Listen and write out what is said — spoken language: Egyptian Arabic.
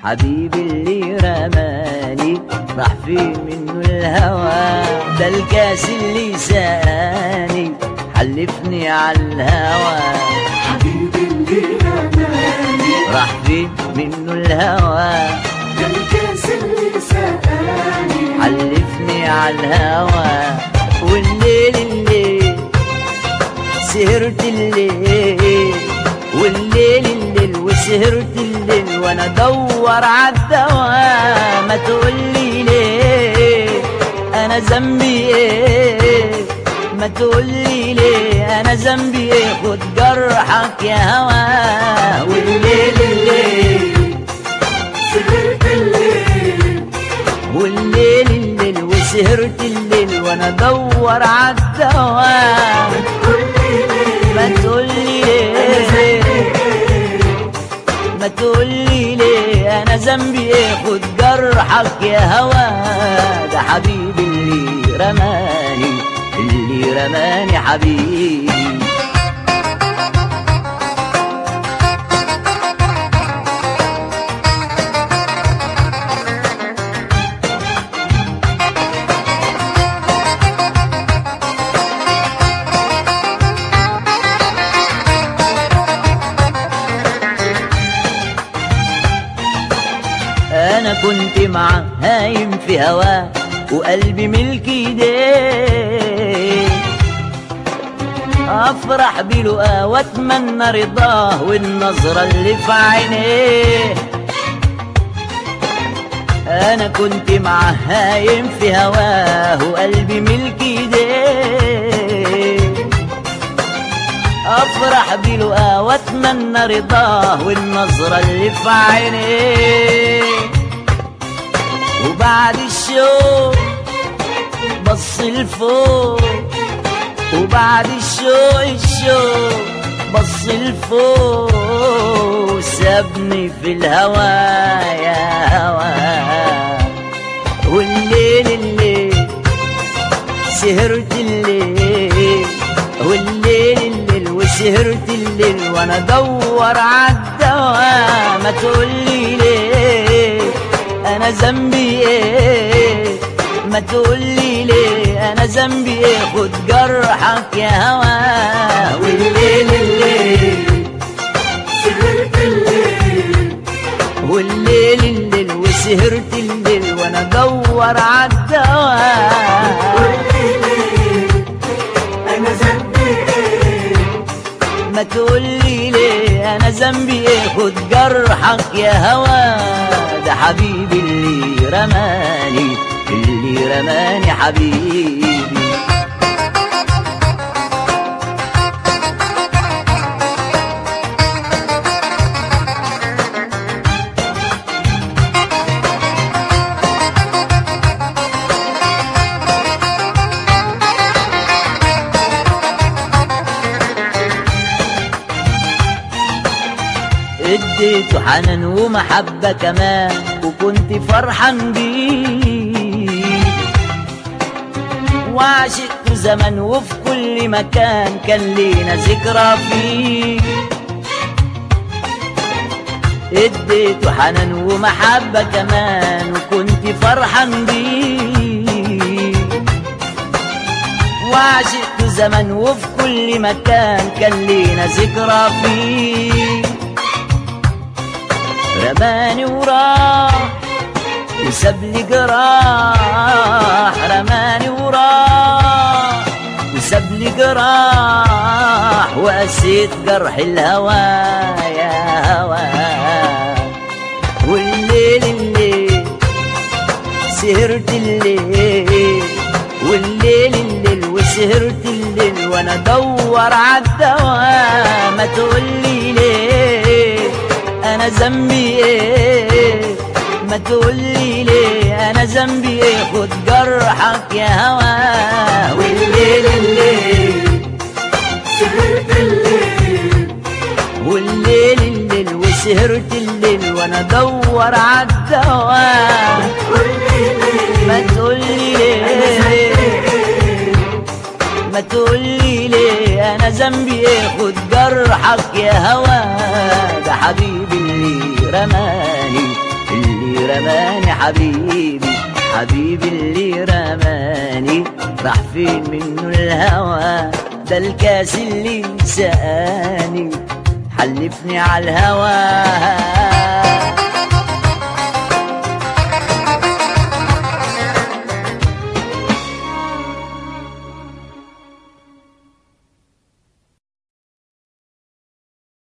حبيبي اللي رماني راح فين منه الهوى ده الكاس اللي ساني حلفني على الهوى حبيبي اللي رماني راح فين منه الهوى ده الكاس اللي سقاني حلفني على الهوى والليل الليل سهرت الليل والليل الليل وسهرت الليل وانا ادور عالدواء ما تقولي ليه انا ذنبي ايه ما تقولي ليه انا ذنبي ايه خد جرحك يا هوا والليل الليل سهرت الليل والليل الليل وسهرت الليل وانا ادور عالدواء كل ليل ما تقولي ليه ما تقولي ليه انا ذنبي ايه خد جرحك يا هوا ده حبيبي اللي رماني اللي رماني حبيبي انا كنت معاه هايم في هواه وقلبي ملك ايديه افرح بلقاه واتمنى رضاه والنظره اللي في عينيه انا كنت معاه هايم في هواه وقلبي ملك ايديه افرح بلقاه واتمنى رضاه والنظره اللي في عينيه وبعد الشوق بص لفوق وبعد الشوق الشوق بص لفوق سابني في الهوى يا هوى والليل الليل سهرت الليل والليل الليل وسهرت الليل وانا ادور عالدواء ما تقولي ليه انا ذنبي ايه ما تقولي ليه انا ذنبي ايه خد جرحك يا هوا والليل الليل سهرت الليل والليل الليل وسهرت الليل وانا ادور عالدواء كل ليل انا ذنبي ايه ما تقولي ليه انا ذنبي ايه خد جرحك يا هوا ده حبيبي اللي رماني اللي رماني حبيبي اديته حنان ومحبة كمان وكنت فرحان بيه وعشقته زمان وفي كل مكان كان لينا ذكرى فيه اديته حنان ومحبة كمان وكنت فرحان بيه وعشقته زمان وفي كل مكان كان لينا ذكرى فيه رماني وراح وساب لي جراح رماني وراح وساب لي جراح وقسيت جرح الهوى يا هوى والليل الليل سهرت الليل والليل الليل وسهرت الليل وانا ادور عالدواء ما تقولي ليه انا ذنبي ايه ما تقولي ليه انا ذنبي ايه خد جرحك يا هوا والليل الليل سهرت الليل والليل الليل وسهرت الليل وانا ادور عالدواء كل ليل ما تقولي ليه ما تقولي ليه انا ذنبي ايه خد جرحك يا هوا ده حبيبي اللي رماني اللي حبيبي حبيبي اللي رماني راح فين منه الهوى ده الكاس اللي سقاني حلفني على الهوى